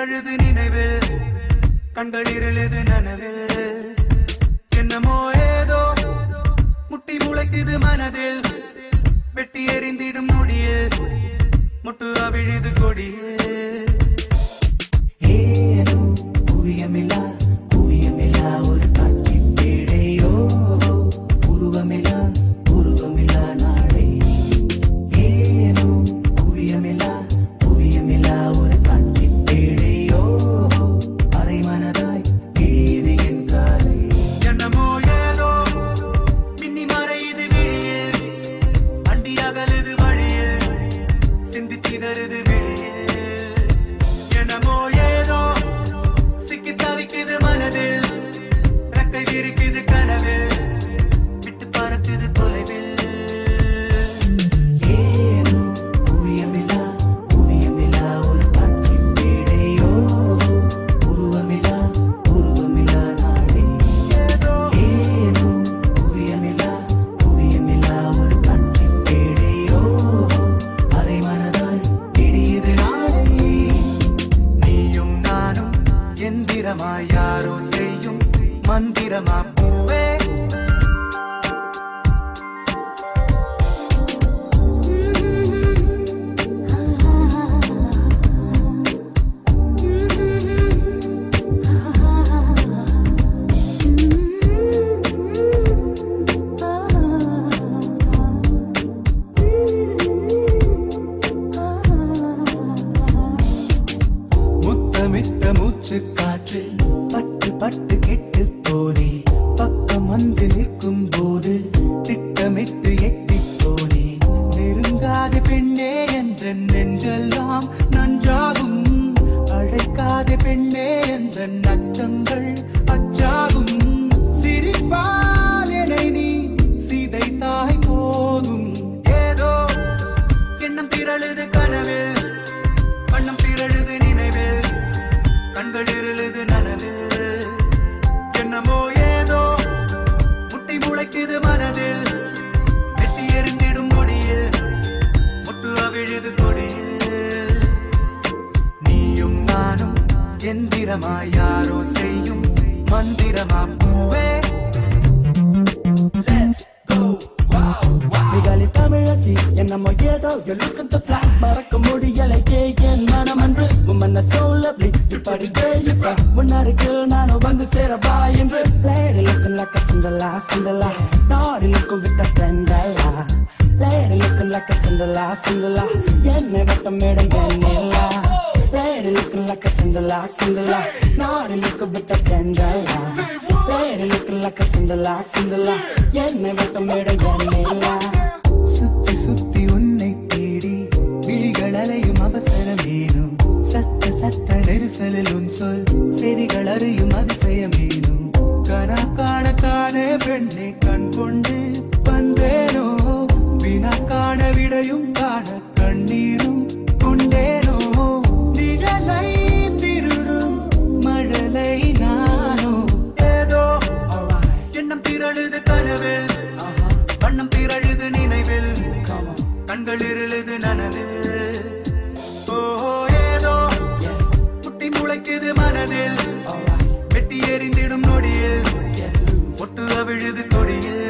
பிறழுது நினைவில் கண்கள் இருளுது நனவில் என்னமோ ஏதோ முட்டி முளைக்குது மனதில் வெட்டி எறிந்திடும் நொடியில் முட்டு அவிழுது கொடியில் ஏனோ குவியமில்லா குவியமில்லா ஒரு காற்றின் பேழையோ உருவமில்லா உருவமில்லா நாளை ஏனோ குவியமில்லா குவியமில்லா ஒரு காற்றின் பேழையோ அரை மனதாய் கிழியது என் காலை என்னமோ ஏதோ மின்னி மறையுது விழியில் அண்டி அகலுது வழியில் சிந்தி சிதறுது வெளியில் என்னமோ ஏதோ சிக்கி தவிக்குது மனதில் ரெக்கை விரிக்குது கனவில் விட்டு பறக்குது தொலைவில் ஏனோ குவியமில்லா குவியமில்லா ஒரு காற்றின் பேழையோ உருவமில்லா உருவமில்லா நாளை ஏதோ ஏனோ குவியமில்லா குவியமில்லா ஒரு காற்றின் பேழையோ அரை மனதாய் பிடியது நாளை நீயும் நானும் எந்திரமாய் யாரோ செய்யும் மந்திரமா பூவே முத்தமிட்ட மூச்சு காற்று பட்டு பட்டு கெட்டு போனே பக்கம் வந்து நிற்கும் போது திட்டமிட்டு எட்டி போனே நெருங்காத பெண்ணே என்ற நெஞ்செல்லாம் நன்றாகும் அழைக்காத பெண்ணே என்ற நச்சங்கள் அச்சாகும் சிரிப்பால் என்னை நீ சிதைத்தாய் போதும் ஏதோ எண்ணம் திரழுது கனவில் வண்ணம் திரழுது நினைவில் கண்கள் இருளுது நனவில் என்னமோ ஏதோ முட்டி முளைக்குது மனதில் வெட்டி எறிந்திடும் மொழியில் முட்டு அவிழுது கொடியில் நீயும் நானும் எந்திரமாய் யாரோ செய்யும் மந்திரமா பூவே விகாலி தமிழச்சி என்னமோ ஏதோ you look at the fly மறக்க முடியலையே என் மனம் அன்று உம்மன்ன so lovely இப்படியே இப்ப முன்னருக்கு நானும் வந்து சேரவா என்று lady looking like a Cinderella Cinderella naughty looking with a Cinderella lady looking like a Cinderella Cinderella என்னை வட்டம் மேடம் வெண்ணிலா lady looking like a Cinderella Cinderella naughty looking with a Cinderella lady looking like a Cinderella Cinderella என்னை வட்டம் madam வெண்ணிலா சுத்தி சுத்தி உன்னை தேடி விழிகள் அலையும் அவசரமேனும் சத்த சத்த நெரிசலில் உன் சொல் செவிகள் அறியும் அதிசயமேனும் கனா காண காணே பெண்ணை கண் கொண்டு வந்தேனோ வினா காண விடையும் காண கண்ணீரும் கொண்டேனோ நிழலை திருடும் மழலை நானோ ஏதோ எண்ணம் திரழுது கனவில் வண்ணம் திரழுது நினைவில் கண்கள் இருளுது நனவில் ஓ ஏதோ முட்டி முளைக்குது மனதில் வெட்டி எறிந்திடும் நொடியில் ஒட்டு அவிழுது கொடியில்